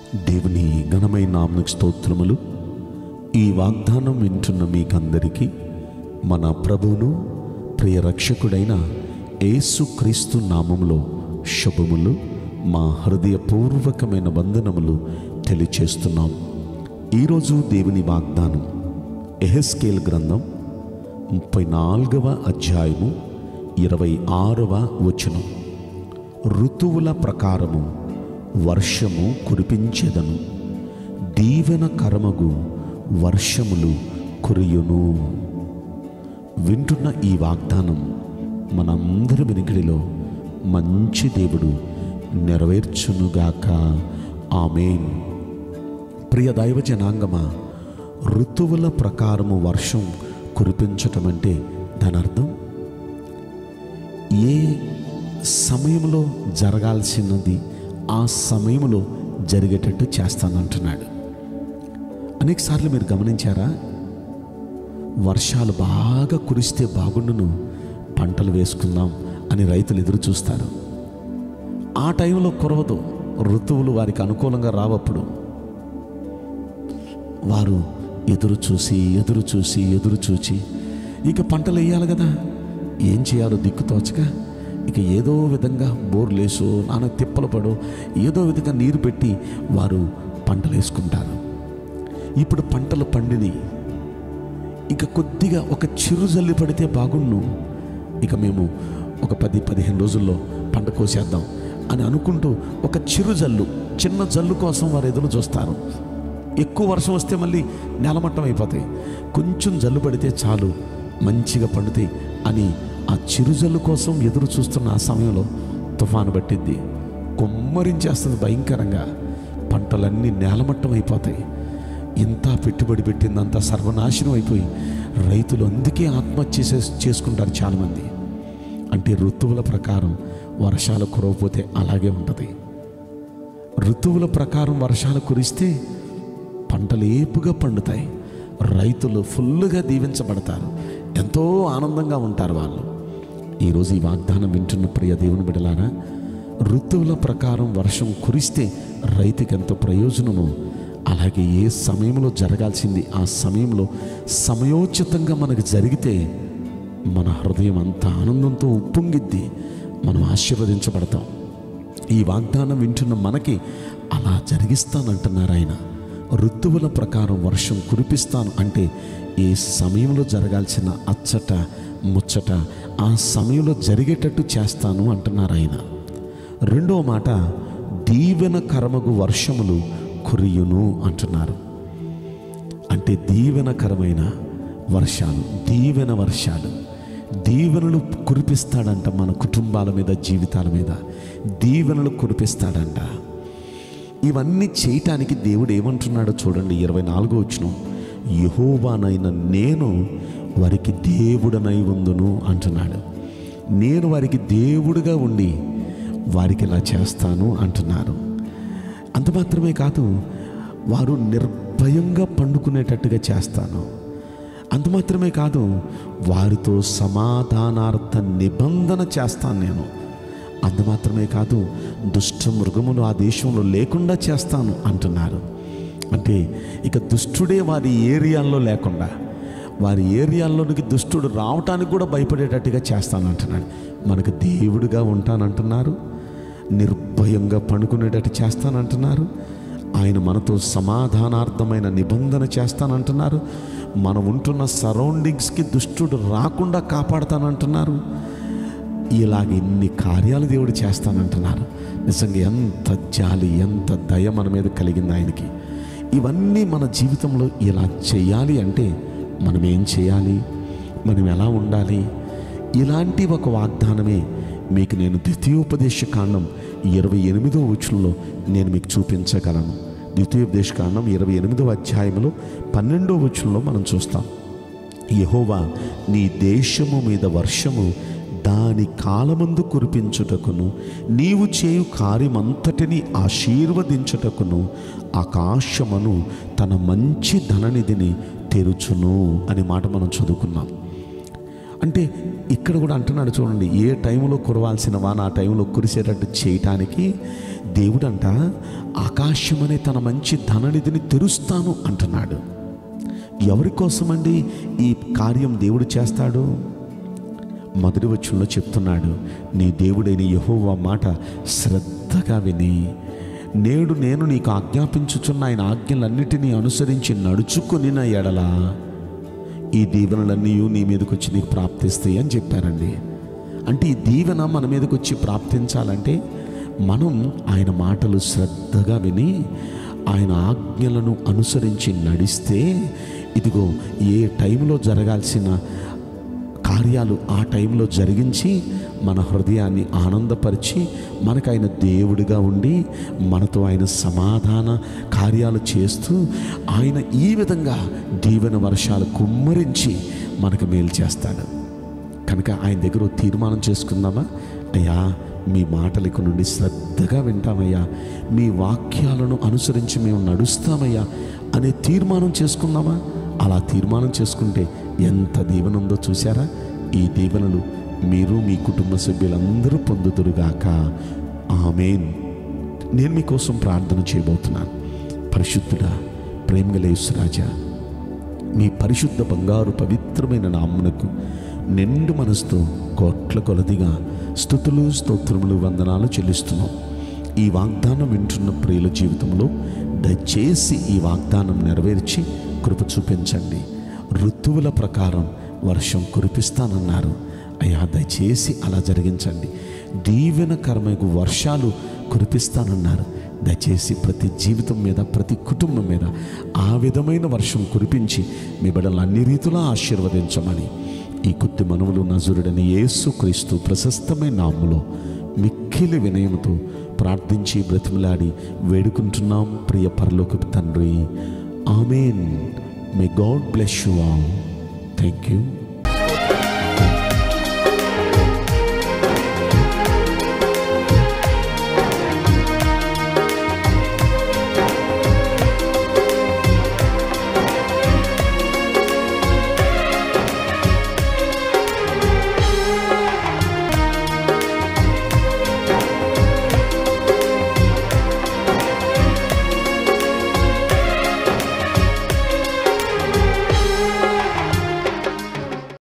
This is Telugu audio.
దేవుని ఘనమైన నామకు స్తోత్రములు ఈ వాగ్దానం వింటున్న మీకందరికీ మన ప్రభువును ప్రియ రక్షకుడైన యేసుక్రీస్తు నామములో శుభములు మా హృదయపూర్వకమైన వందనములు తెలియచేస్తున్నాం ఈరోజు దేవుని వాగ్దానం ఎహెస్కేల్ గ్రంథం ముప్పై నాలుగవ అధ్యాయము ఇరవై ఆరవ వచనం ఋతువుల ప్రకారము వర్షము కురిపించెదను దీవెన కరమగు వర్షములు కురియును వింటున్న ఈ వాగ్దానం మనందరి వెనుకడిలో మంచి దేవుడు నెరవేర్చునుగాక ఆమెన్ ప్రియ దైవ జనాంగమా ఋతువుల ప్రకారము వర్షం కురిపించటం అంటే దాని అర్థం ఏ సమయంలో జరగాల్సినది ఆ సమయంలో జరిగేటట్టు చేస్తానంటున్నాడు అనేకసార్లు మీరు గమనించారా వర్షాలు బాగా కురిస్తే బాగుండును పంటలు వేసుకుందాం అని రైతులు ఎదురు చూస్తారు ఆ టైంలో కురవదు ఋతువులు వారికి అనుకూలంగా రావప్పుడు వారు ఎదురు చూసి ఎదురు చూసి ఎదురు చూచి ఇక పంటలు వేయాలి కదా ఏం చేయాలో దిక్కు తోచక ఇక ఏదో విధంగా బోర్లేసో నాన్న తిప్పలు పడో ఏదో విధంగా నీరు పెట్టి వారు పంటలు వేసుకుంటారు ఇప్పుడు పంటలు పండినాయి ఇక కొద్దిగా ఒక చిరు జల్లి పడితే బాగుండు ఇక మేము ఒక పది పదిహేను రోజుల్లో పంట కోసేద్దాం అని అనుకుంటూ ఒక చిరు జల్లు చిన్న జల్లు కోసం వారు ఎదురు చూస్తారు ఎక్కువ వర్షం వస్తే మళ్ళీ నేలమట్టం అయిపోతాయి కొంచెం జల్లు పడితే చాలు మంచిగా పండుతాయి అని ఆ చిరు జల్లు కోసం ఎదురు చూస్తున్న ఆ సమయంలో తుఫాను పట్టిద్ది కొమ్మరించేస్తుంది భయంకరంగా పంటలన్నీ నేలమట్టం అయిపోతాయి ఇంత పెట్టుబడి పెట్టిందంతా సర్వనాశనం అయిపోయి రైతులు అందుకే ఆత్మహత్య చేసే చేసుకుంటారు చాలామంది అంటే ఋతువుల ప్రకారం వర్షాలు కురవపోతే అలాగే ఉంటుంది ఋతువుల ప్రకారం వర్షాలు కురిస్తే పంటలు ఏపుగా పండుతాయి రైతులు ఫుల్గా దీవించబడతారు ఎంతో ఆనందంగా ఉంటారు వాళ్ళు ఈరోజు ఈ వాగ్దానం వింటున్న ప్రియ దేవుని బిడలారా ఋతువుల ప్రకారం వర్షం కురిస్తే రైతుకి ఎంతో ప్రయోజనము అలాగే ఏ సమయంలో జరగాల్సింది ఆ సమయంలో సమయోచితంగా మనకు జరిగితే మన హృదయం అంత ఆనందంతో ఉప్పొంగిద్ది మనం ఆశీర్వదించబడతాం ఈ వాగ్దానం వింటున్న మనకి అలా జరిగిస్తానంటున్నారు ఆయన ఋతువుల ప్రకారం వర్షం కురిపిస్తాను అంటే ఏ సమయంలో జరగాల్సిన అచ్చట ముచ్చట ఆ సమయంలో జరిగేటట్టు చేస్తాను అంటున్నారు ఆయన రెండవ మాట దీవెన కరమగు వర్షములు కురియును అంటున్నారు అంటే దీవెనకరమైన వర్షాలు దీవెన వర్షాలు దీవెనలు కురిపిస్తాడంట మన కుటుంబాల మీద జీవితాల మీద దీవెనలు కురిపిస్తాడంట ఇవన్నీ చేయటానికి దేవుడు ఏమంటున్నాడో చూడండి ఇరవై నాలుగో వచ్చిన యహోవానైన నేను వారికి దేవుడనై ఉందును అంటున్నాడు నేను వారికి దేవుడుగా ఉండి వారికి ఇలా చేస్తాను అంటున్నారు అంత మాత్రమే కాదు వారు నిర్భయంగా పండుకునేటట్టుగా చేస్తాను అంత మాత్రమే కాదు వారితో సమాధానార్థ నిబంధన చేస్తాను నేను అంత మాత్రమే కాదు దుష్ట మృగములు ఆ దేశంలో లేకుండా చేస్తాను అంటున్నారు అంటే ఇక దుష్టుడే వారి ఏరియాల్లో లేకుండా వారి ఏరియాల్లోనికి దుష్టుడు రావటానికి కూడా భయపడేటట్టుగా చేస్తానంటున్నాడు మనకు దేవుడిగా ఉంటానంటున్నారు నిర్భయంగా పండుకునేటట్టు చేస్తానంటున్నారు ఆయన మనతో సమాధానార్థమైన నిబంధన చేస్తానంటున్నారు మనం ఉంటున్న సరౌండింగ్స్కి దుష్టుడు రాకుండా కాపాడుతానంటున్నారు ఇలాగ ఇన్ని కార్యాలు దేవుడు చేస్తానంటున్నారు నిజంగా ఎంత జాలి ఎంత దయ మన మీద కలిగింది ఆయనకి ఇవన్నీ మన జీవితంలో ఇలా చేయాలి అంటే మనం ఏం చేయాలి మనం ఎలా ఉండాలి ఇలాంటి ఒక వాగ్దానమే మీకు నేను ద్వితీయోపదేశ కాండం ఇరవై ఎనిమిదో వచనంలో నేను మీకు చూపించగలను ద్వితీయోపదేశ కాండం ఇరవై ఎనిమిదవ అధ్యాయంలో పన్నెండో వచనంలో మనం చూస్తాం యహోవా నీ దేశము మీద వర్షము దాని కాలమందు కురిపించుటకును నీవు చేయు కార్యమంతటిని ఆశీర్వదించుటకును ఆకాశమును తన మంచి ధననిధిని తెరుచును అనే మాట మనం చదువుకున్నాం అంటే ఇక్కడ కూడా అంటున్నాడు చూడండి ఏ టైంలో కురవాల్సిన వాన ఆ టైంలో కురిసేటట్టు చేయటానికి దేవుడంట ఆకాశమనే తన మంచి ధననిధిని తెరుస్తాను అంటున్నాడు ఎవరి కోసమండి ఈ కార్యం దేవుడు చేస్తాడు మొదటి వచ్చంలో చెప్తున్నాడు నీ దేవుడైన యెహోవా మాట శ్రద్ధగా విని నేడు నేను నీకు ఆజ్ఞాపించుచున్న ఆయన ఆజ్ఞలన్నిటినీ అనుసరించి నడుచుకొని నా ఎడల ఈ దీవెనలన్నీ నీ మీదకి వచ్చి నీకు ప్రాప్తిస్తాయి అని చెప్పారండి అంటే ఈ దీవెన మన మీదకి వచ్చి ప్రాప్తించాలంటే మనం ఆయన మాటలు శ్రద్ధగా విని ఆయన ఆజ్ఞలను అనుసరించి నడిస్తే ఇదిగో ఏ టైంలో జరగాల్సిన కార్యాలు ఆ టైంలో జరిగించి మన హృదయాన్ని ఆనందపరిచి మనకు ఆయన దేవుడిగా ఉండి మనతో ఆయన సమాధాన కార్యాలు చేస్తూ ఆయన ఈ విధంగా దీవెన వర్షాలు కుమ్మరించి మనకు మేలు చేస్తాడు కనుక ఆయన దగ్గర ఓ తీర్మానం చేసుకుందామా అయ్యా మీ మాటలకు నుండి శ్రద్ధగా వింటామయ్యా మీ వాక్యాలను అనుసరించి మేము నడుస్తామయ్యా అనే తీర్మానం చేసుకుందామా అలా తీర్మానం చేసుకుంటే ఎంత దీవెన ఉందో చూసారా ఈ దీవెనలు మీరు మీ కుటుంబ సభ్యులందరూ పొందుదురుగాక ఆమెన్ నేను మీకోసం ప్రార్థన చేయబోతున్నాను పరిశుద్ధుడా ప్రేమగలేశ్వరాజా మీ పరిశుద్ధ బంగారు పవిత్రమైన నామ్మునకు నిండు మనసుతో కోట్ల కొలదిగా స్థుతులు స్తోత్రములు వందనాలు చెల్లిస్తున్నాం ఈ వాగ్దానం వింటున్న ప్రియుల జీవితంలో దయచేసి ఈ వాగ్దానం నెరవేర్చి కృప చూపించండి ఋతువుల ప్రకారం వర్షం కురిపిస్తానన్నారు అయ్యా దయచేసి అలా జరిగించండి దీవెనకరమైన వర్షాలు కురిపిస్తానన్నారు దయచేసి ప్రతి జీవితం మీద ప్రతి కుటుంబం మీద ఆ విధమైన వర్షం కురిపించి మీ బిడ్డలు అన్ని రీతులా ఆశీర్వదించమని ఈ కొద్ది మనవులు నజురుడని యేసు క్రీస్తు ప్రశస్తమైన నాములో మిక్కిలి వినయంతో ప్రార్థించి బ్రతిమలాడి వేడుకుంటున్నాం ప్రియ పరలోకపు తండ్రి amen may God bless you all thank you